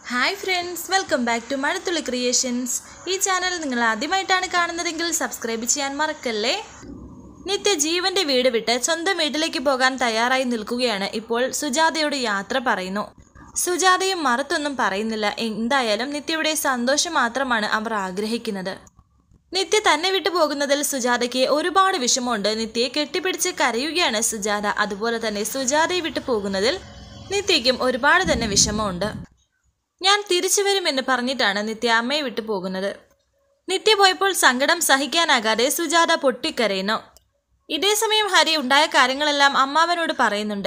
hi friends welcome back to Mazhathulli creations ഈ channel നിങ്ങൾ ആദ്യമായിട്ടാണ് കാണുന്നതെങ്കിൽ സബ്സ്ക്രൈബ് ചെയ്യാൻ മറക്കല്ലേ നിത്യ ജീവന്റെ വീട് വിട്ട് സ്വന്തം വീട്ടിലേക്ക് പോകാൻ തയ്യാറായി നിൽക്കുകയാണ് ഇപ്പോൾ സുജാതയോട് യാത്ര പറയുന്നു സുജാതയും മറുത്തൊന്നും പറയുന്നില്ല എന്തായാലും നിത്യയുടെ സന്തോഷം മാത്രമാണ് അവർ ആഗ്രഹിക്കുന്നത് നിത്യ തന്നെ വിട്ടു പോകുന്നതിൽ സുജാതയ്ക്ക് ഒരുപാട് വിഷമമുണ്ട് നിത്യയെ കെട്ടിപ്പിടിച്ച് കരയുകയാണ് സുജാത അതുപോലെ തന്നെ സുജാതയെ വിട്ടു പോകുന്നതിൽ നിത്യയ്ക്കും ഒരുപാട് തന്നെ വിഷമമുണ്ട് ഞാൻ തിരിച്ചു വരുമെന്ന് പറഞ്ഞിട്ടാണ് നിത്യ അമ്മയെ വിട്ടു പോകുന്നത് നിത്യ പോയപ്പോൾ സങ്കടം സഹിക്കാനാകാതെ സുജാത പൊട്ടിക്കരയുന്നു ഇതേ സമയം ഹരി ഉണ്ടായ കാര്യങ്ങളെല്ലാം അമ്മാവനോട് പറയുന്നുണ്ട്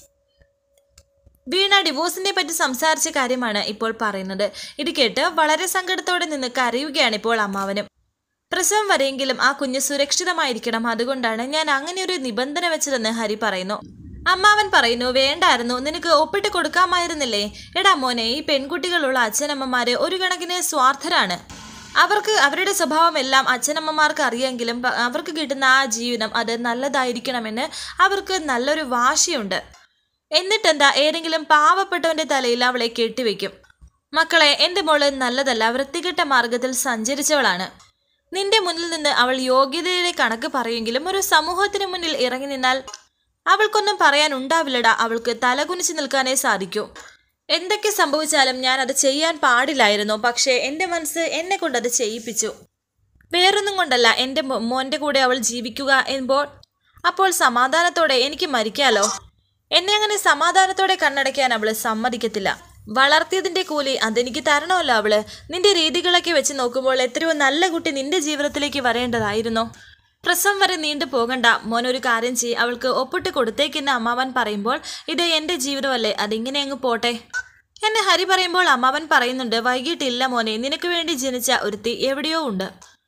വീണ ഡിവോഴ്സിനെ പറ്റി സംസാരിച്ച കാര്യമാണ് ഇപ്പോൾ പറയുന്നത് ഇത് കേട്ട് വളരെ സങ്കടത്തോടെ നിന്ന് കരയുകയാണ് ഇപ്പോൾ അമ്മാവനും പ്രസവം വരെയെങ്കിലും ആ കുഞ്ഞ് സുരക്ഷിതമായിരിക്കണം അതുകൊണ്ടാണ് ഞാൻ അങ്ങനെ ഒരു നിബന്ധന വെച്ചതെന്ന് ഹരി പറയുന്നു അമ്മാവൻ പറയുന്നു വേണ്ടായിരുന്നു നിനക്ക് ഒപ്പിട്ട് കൊടുക്കാമായിരുന്നില്ലേ എടാ മോനെ ഈ പെൺകുട്ടികളുള്ള അച്ഛനമ്മമാര് ഒരു കണക്കിന് സ്വാർത്ഥരാണ് അവർക്ക് അവരുടെ സ്വഭാവം എല്ലാം അച്ഛനമ്മമാർക്ക് അറിയാമെങ്കിലും പ- അവർക്ക് കിട്ടുന്ന ആ ജീവിതം അത് നല്ലതായിരിക്കണമെന്ന് അവർക്ക് നല്ലൊരു വാശിയുണ്ട് എന്നിട്ടെന്താ ഏതെങ്കിലും പാവപ്പെട്ടവന്റെ തലയിൽ അവളെ കെട്ടിവെക്കും മക്കളെ എൻ്റെ മോള് നല്ലതല്ല വൃത്തികെട്ട മാർഗത്തിൽ സഞ്ചരിച്ചവളാണ് നിന്റെ മുന്നിൽ നിന്ന് അവൾ യോഗ്യതയുടെ കണക്ക് പറയുമെങ്കിലും ഒരു സമൂഹത്തിന് മുന്നിൽ ഇറങ്ങി നിന്നാൽ അവൾക്കൊന്നും പറയാൻ ഉണ്ടാവില്ലടാ അവൾക്ക് തലകുനിച്ച് നിൽക്കാനേ സാധിക്കൂ എന്തൊക്കെ സംഭവിച്ചാലും ഞാൻ അത് ചെയ്യാൻ പാടില്ലായിരുന്നു പക്ഷേ എൻ്റെ മനസ്സ് എന്നെ കൊണ്ടത് ചെയ്യിപ്പിച്ചു വേറൊന്നും കൊണ്ടല്ല എൻ്റെ മോ- മോൻ്റെ കൂടെ അവൾ ജീവിക്കുക എന്നുമ്പോൾ അപ്പോൾ സമാധാനത്തോടെ എനിക്ക് മരിക്കാലോ എന്നെ അങ്ങനെ സമാധാനത്തോടെ കണ്ണടയ്ക്കാൻ അവള് സമ്മതിക്കത്തില്ല വളർത്തിയതിന്റെ കൂലി അതെനിക്ക് തരണമല്ലോ അവള് നിന്റെ രീതികളൊക്കെ വെച്ച് നോക്കുമ്പോൾ എത്രയോ നല്ല കുട്ടി നിന്റെ ജീവിതത്തിലേക്ക് വരേണ്ടതായിരുന്നു പ്രസവം വരെ നീണ്ടു പോകണ്ട മോൻ ഒരു കാര്യം ചെയ്യ് അവൾക്ക് ഒപ്പിട്ട് കൊടുത്തേക്കെന്ന് അമ്മാവൻ പറയുമ്പോൾ ഇത് എൻ്റെ ജീവിതമല്ലേ അതിങ്ങനെ അങ്ങ് പോട്ടെ എന്നെ ഹരി പറയുമ്പോൾ അമ്മാവൻ പറയുന്നുണ്ട് വൈകിട്ടില്ല മോനെ നിനക്ക് വേണ്ടി ജനിച്ച ഒരുത്തി എവിടെയോ ഉണ്ട്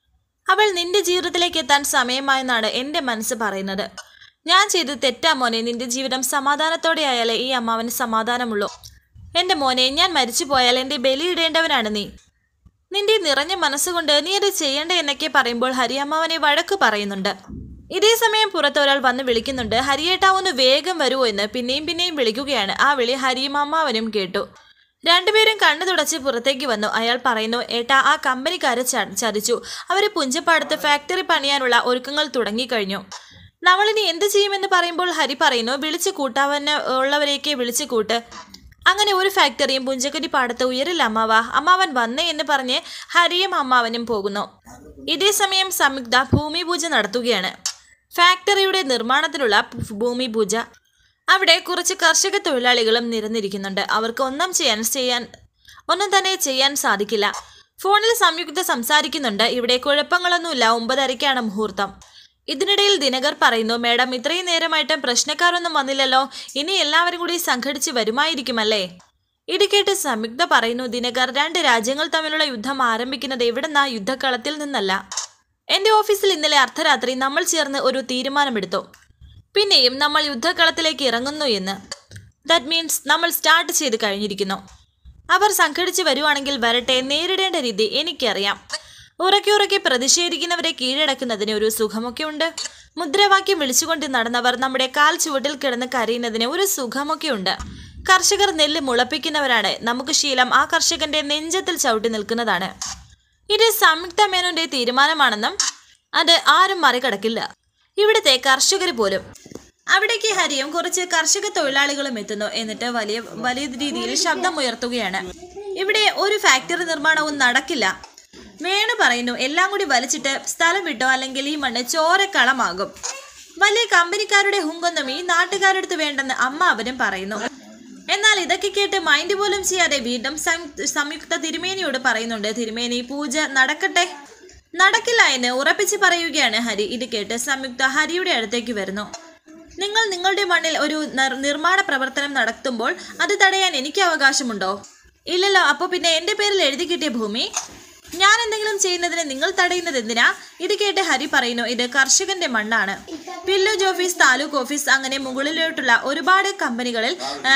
അവൾ നിന്റെ ജീവിതത്തിലേക്ക് എത്താൻ സമയമായെന്നാണ് എൻ്റെ മനസ്സ് പറയുന്നത് ഞാൻ ചെയ്ത് തെറ്റാ മോനെ നിന്റെ ജീവിതം സമാധാനത്തോടെ ആയാലേ ഈ അമ്മാവന് സമാധാനമുള്ളൂ എൻ്റെ മോനെ ഞാൻ മരിച്ചു പോയാൽ എൻ്റെ ബലിയിടേണ്ടവനാണ് നീ നിന്റെ നിറഞ്ഞ മനസ്സുകൊണ്ട് നീ അത് ചെയ്യേണ്ട എന്നൊക്കെ പറയുമ്പോൾ ഹരിയമ്മാവനെ വഴക്ക് പറയുന്നുണ്ട് ഇതേ സമയം പുറത്ത് ഒരാൾ വന്ന് വിളിക്കുന്നുണ്ട് ഹരിയേട്ടാ ഒന്ന് വേഗം വരുമോ എന്ന് പിന്നെയും പിന്നെയും വിളിക്കുകയാണ് ആ വിളി ഹരിയും അമ്മാവനും കേട്ടു രണ്ടുപേരും കണ്ണു തുടച്ച് പുറത്തേക്ക് വന്നു അയാൾ പറയുന്നു ഏട്ടാ ആ കമ്പനിക്കാര് ച- ചതിച്ചു അവര് പുഞ്ചപ്പാടത്ത് ഫാക്ടറി പണിയാനുള്ള ഒരുക്കങ്ങൾ തുടങ്ങിക്കഴിഞ്ഞു നമ്മളിനി എന്ത് ചെയ്യുമെന്ന് പറയുമ്പോൾ ഹരി പറയുന്നു വിളിച്ചു കൂട്ടാവന് ഉള്ളവരെയൊക്കെ വിളിച്ചു കൂട്ട് അങ്ങനെ ഒരു ഫാക്ടറിയും പുഞ്ചക്കരി പാടത്ത് ഉയരില്ല അമ്മാവ അമ്മാവൻ വന്നേ എന്ന് പറഞ്ഞ് ഹരിയും അമ്മാവനും പോകുന്നു ഇതേ സമയം സംയുക്ത ഭൂമി പൂജ നടത്തുകയാണ് ഫാക്ടറിയുടെ നിർമ്മാണത്തിലുള്ള ഭൂമി പൂജ അവിടെ കുറച്ച് കർഷക തൊഴിലാളികളും നിരന്നിരിക്കുന്നുണ്ട് അവർക്ക് ഒന്നും ചെയ്യാൻ ചെയ്യാൻ ഒന്നും തന്നെ ചെയ്യാൻ സാധിക്കില്ല ഫോണിൽ സംയുക്ത സംസാരിക്കുന്നുണ്ട് ഇവിടെ കുഴപ്പങ്ങളൊന്നുമില്ല ഒമ്പതരയ്ക്കാണ് മുഹൂർത്തം ഇതിനിടയിൽ ദിനകർ പറയുന്നു മേഡം ഇത്രയും നേരമായിട്ടും പ്രശ്നക്കാരൊന്നും വന്നില്ലല്ലോ ഇനി എല്ലാവരും കൂടി സംഘടിച്ച് വരുമായിരിക്കുമല്ലേ ഇത് കേട്ട് സംയുക്ത പറയുന്നു ദിനകർ രണ്ട് രാജ്യങ്ങൾ തമ്മിലുള്ള യുദ്ധം ആരംഭിക്കുന്നത് എവിടെന്നാ യുദ്ധക്കളത്തിൽ നിന്നല്ല എന്റെ ഓഫീസിൽ ഇന്നലെ അർദ്ധരാത്രി നമ്മൾ ചേർന്ന് ഒരു തീരുമാനമെടുത്തു പിന്നെയും നമ്മൾ യുദ്ധക്കളത്തിലേക്ക് ഇറങ്ങുന്നു എന്ന് ദാറ്റ് മീൻസ് നമ്മൾ സ്റ്റാർട്ട് ചെയ്ത് കഴിഞ്ഞിരിക്കുന്നു അവർ സംഘടിച്ച് വരുവാണെങ്കിൽ വരട്ടെ നേരിടേണ്ട രീതി എനിക്കറിയാം ഉറക്കെ ഉറക്കെ പ്രതിഷേധിക്കുന്നവരെ കീഴടക്കുന്നതിന് ഒരു സുഖമൊക്കെ ഉണ്ട് മുദ്രാവാക്യം വിളിച്ചുകൊണ്ട് നടന്നവർ നമ്മുടെ കാൽ ചുവട്ടിൽ കിടന്ന് കരയുന്നതിന് ഒരു സുഖമൊക്കെ ഉണ്ട് കർഷകർ നെല്ല് മുളപ്പിക്കുന്നവരാണ് നമുക്ക് ശീലം ആ കർഷകന്റെ നെഞ്ചത്തിൽ ചവിട്ടി നിൽക്കുന്നതാണ് ഇത് സംയുക്ത മേനോന്റെ തീരുമാനമാണെന്നും അത് ആരും മറികടക്കില്ല ഇവിടുത്തെ കർഷകർ പോലും അവിടേക്ക് ഹരിയും കുറച്ച് കർഷക തൊഴിലാളികളും എത്തുന്നു എന്നിട്ട് വലിയ വലിയ രീതിയിൽ ശബ്ദം ഉയർത്തുകയാണ് ഇവിടെ ഒരു ഫാക്ടറി നിർമ്മാണവും നടക്കില്ല വേണു പറയുന്നു എല്ലാം കൂടി വലിച്ചിട്ട് സ്ഥലം വിട്ടോ അല്ലെങ്കിൽ ഈ മണ്ണ് ചോരക്കളമാകും വലിയ കമ്പനിക്കാരുടെ ഹുങ്കൊന്നും ഈ നാട്ടുകാരടുത്ത് വേണ്ടെന്ന് അമ്മ അവരും പറയുന്നു എന്നാൽ ഇതൊക്കെ കേട്ട് മൈൻഡ് പോലും ചെയ്യാതെ വീണ്ടും സംയുക്ത- സംയുക്ത തിരുമേനിയോട് പറയുന്നുണ്ട് തിരുമേനി പൂജ നടക്കട്ടെ നടക്കില്ല എന്ന് ഉറപ്പിച്ച് പറയുകയാണ് ഹരി ഇത് കേട്ട് സംയുക്ത ഹരിയുടെ അടുത്തേക്ക് വരുന്നു നിങ്ങൾ നിങ്ങളുടെ മണ്ണിൽ ഒരു നിർ- നിർമ്മാണ പ്രവർത്തനം നടത്തുമ്പോൾ അത് തടയാൻ എനിക്ക് അവകാശമുണ്ടോ ഇല്ലല്ലോ അപ്പോൾ പിന്നെ എൻ്റെ പേരിൽ എഴുതി കിട്ടിയ ഭൂമി ഞാൻ എന്തെങ്കിലും ചെയ്യുന്നതിന് നിങ്ങൾ തടയുന്നത് എന്തിനാ ഇത് കേട്ട് ഹരി പറയുന്നു ഇത് കർഷകന്റെ മണ്ണാണ് വില്ലേജ് ഓഫീസ് താലൂക്ക് ഓഫീസ് അങ്ങനെ മുകളിലോട്ടുള്ള ഒരുപാട് കമ്പനികളിൽ ആ,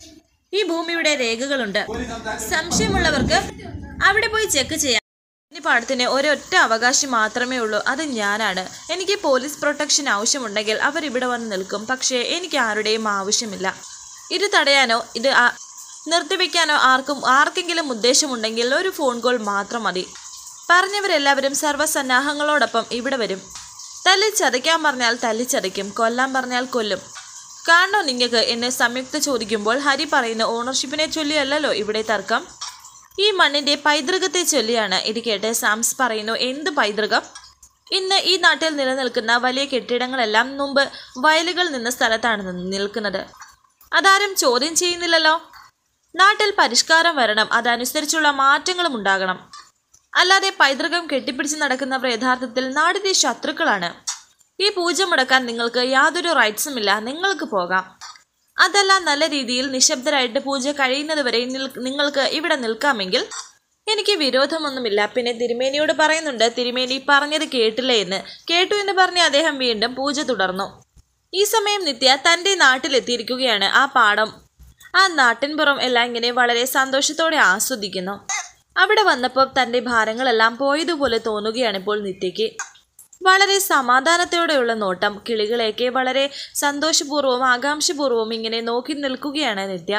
ഈ ഭൂമിയുടെ രേഖകളുണ്ട് സംശയമുള്ളവർക്ക് അവിടെ പോയി ചെക്ക് ചെയ്യാം ഈ പാടത്തിന് ഒരൊറ്റ അവകാശം മാത്രമേ ഉള്ളൂ അത് ഞാനാണ് എനിക്ക് പോലീസ് പ്രൊട്ടക്ഷൻ ആവശ്യമുണ്ടെങ്കിൽ അവർ ഇവിടെ വന്ന് നിൽക്കും പക്ഷേ എനിക്ക് ആരുടെയും ആവശ്യമില്ല ഇത് തടയാനോ ഇത് ആ- നിർത്തിവെക്കാനോ ആർക്കും ആർക്കെങ്കിലും ഉദ്ദേശമുണ്ടെങ്കിൽ ഒരു ഫോൺ കോൾ മാത്രം മതി പറഞ്ഞവരെല്ലാവരും സർവ്വസന്നാഹങ്ങളോടൊപ്പം ഇവിടെ വരും തല്ലി ചതയ്ക്കാൻ പറഞ്ഞാൽ തല്ലിച്ചതയ്ക്കും കൊല്ലാൻ പറഞ്ഞാൽ കൊല്ലും കാണണോ നിങ്ങൾക്ക് എന്നെ സംയുക്ത ചോദിക്കുമ്പോൾ ഹരി പറയുന്ന ഓണർഷിപ്പിനെ ചൊല്ലിയല്ലല്ലോ ഇവിടെ തർക്കം ഈ മണ്ണിന്റെ പൈതൃകത്തെ ചൊല്ലിയാണ് ഇത് കേട്ട് സാംസ് പറയുന്നു എന്ത് പൈതൃകം ഇന്ന് ഈ നാട്ടിൽ നിലനിൽക്കുന്ന വലിയ കെട്ടിടങ്ങളെല്ലാം മുമ്പ് വയലുകൾ നിന്ന സ്ഥലത്താണ് നി- നിൽക്കുന്നത് അതാരും ചോദ്യം ചെയ്യുന്നില്ലല്ലോ നാട്ടിൽ പരിഷ്കാരം വരണം അതനുസരിച്ചുള്ള മാറ്റങ്ങളും ഉണ്ടാകണം അല്ലാതെ പൈതൃകം കെട്ടിപ്പിടിച്ച് നടക്കുന്നവർ യഥാർത്ഥത്തിൽ നാടിന്റെ ശത്രുക്കളാണ് ഈ പൂജ മുടക്കാൻ നിങ്ങൾക്ക് യാതൊരു റൈറ്റ്സും ഇല്ല നിങ്ങൾക്ക് പോകാം അതല്ല നല്ല രീതിയിൽ നിശബ്ദരായിട്ട് പൂജ കഴിയുന്നതുവരെ നിൽ- നിങ്ങൾക്ക് ഇവിടെ നിൽക്കാമെങ്കിൽ എനിക്ക് വിരോധമൊന്നുമില്ല പിന്നെ തിരുമേനിയോട് പറയുന്നുണ്ട് തിരുമേനി പറഞ്ഞത് കേട്ടില്ല എന്ന് കേട്ടു എന്ന് പറഞ്ഞ് അദ്ദേഹം വീണ്ടും പൂജ തുടർന്നു ഈ സമയം നിത്യ തന്റെ നാട്ടിലെത്തിയിരിക്കുകയാണ് ആ പാടം ആ നാട്ടിൻപുറം എല്ലാം ഇങ്ങനെ വളരെ സന്തോഷത്തോടെ ആസ്വദിക്കുന്നു അവിടെ വന്നപ്പോൾ തന്റെ ഭാരങ്ങളെല്ലാം പോയതുപോലെ തോന്നുകയാണ് ഇപ്പോൾ നിത്യയ്ക്ക് വളരെ സമാധാനത്തോടെയുള്ള നോട്ടം കിളികളെയൊക്കെ വളരെ സന്തോഷപൂർവ്വവും ആകാംക്ഷപൂർവ്വവും ഇങ്ങനെ നോക്കി നിൽക്കുകയാണ് നിത്യ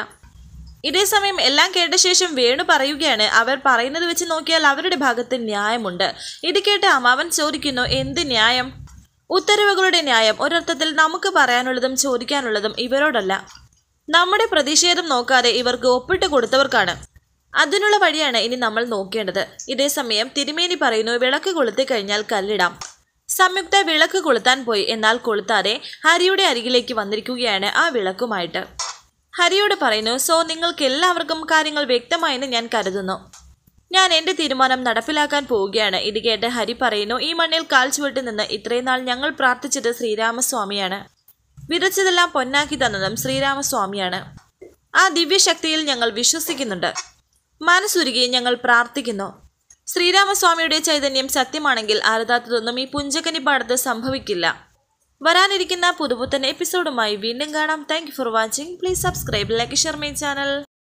ഇതേസമയം എല്ലാം കേട്ട ശേഷം വേണു പറയുകയാണ് അവർ പറയുന്നത് വെച്ച് നോക്കിയാൽ അവരുടെ ഭാഗത്ത് ന്യായമുണ്ട് ഇത് കേട്ട് അമ്മാവൻ ചോദിക്കുന്നു എന്ത് ന്യായം ഉത്തരവുകളുടെ ന്യായം ഒരർത്ഥത്തിൽ നമുക്ക് പറയാനുള്ളതും ചോദിക്കാനുള്ളതും ഇവരോടല്ല നമ്മുടെ പ്രതിഷേധം നോക്കാതെ ഇവർക്ക് ഒപ്പിട്ട് കൊടുത്തവർക്കാണ് അതിനുള്ള വഴിയാണ് ഇനി നമ്മൾ നോക്കേണ്ടത് ഇതേസമയം തിരുമേനി പറയുന്നു വിളക്ക് കൊളുത്തി കഴിഞ്ഞാൽ കല്ലിടാം സംയുക്ത വിളക്ക് കൊളുത്താൻ പോയി എന്നാൽ കൊളുത്താതെ ഹരിയുടെ അരികിലേക്ക് വന്നിരിക്കുകയാണ് ആ വിളക്കുമായിട്ട് ഹരിയോട് പറയുന്നു സോ നിങ്ങൾക്ക് എല്ലാവർക്കും കാര്യങ്ങൾ വ്യക്തമായെന്ന് ഞാൻ കരുതുന്നു ഞാൻ എന്റെ തീരുമാനം നടപ്പിലാക്കാൻ പോവുകയാണ് ഇത് കേട്ട് ഹരി പറയുന്നു ഈ മണ്ണിൽ കാൽ ചുവട്ടി നിന്ന് ഇത്രയും നാൾ ഞങ്ങൾ പ്രാർത്ഥിച്ചത് ശ്രീരാമസ്വാമിയാണ് വിതച്ചതെല്ലാം പൊന്നാക്കി തന്നതും ശ്രീരാമസ്വാമിയാണ് ആ ദിവ്യശക്തിയിൽ ഞങ്ങൾ വിശ്വസിക്കുന്നുണ്ട് മനസ്സുരുകി ഞങ്ങൾ പ്രാർത്ഥിക്കുന്നു ശ്രീരാമസ്വാമിയുടെ ചൈതന്യം സത്യമാണെങ്കിൽ അരുതാത്തതൊന്നും ഈ പുഞ്ചക്കനി പാടത്ത് സംഭവിക്കില്ല വരാനിരിക്കുന്ന പുതുപുത്തൻ എപ്പിസോഡുമായി വീണ്ടും കാണാം thank for watching please subscribe like share my channel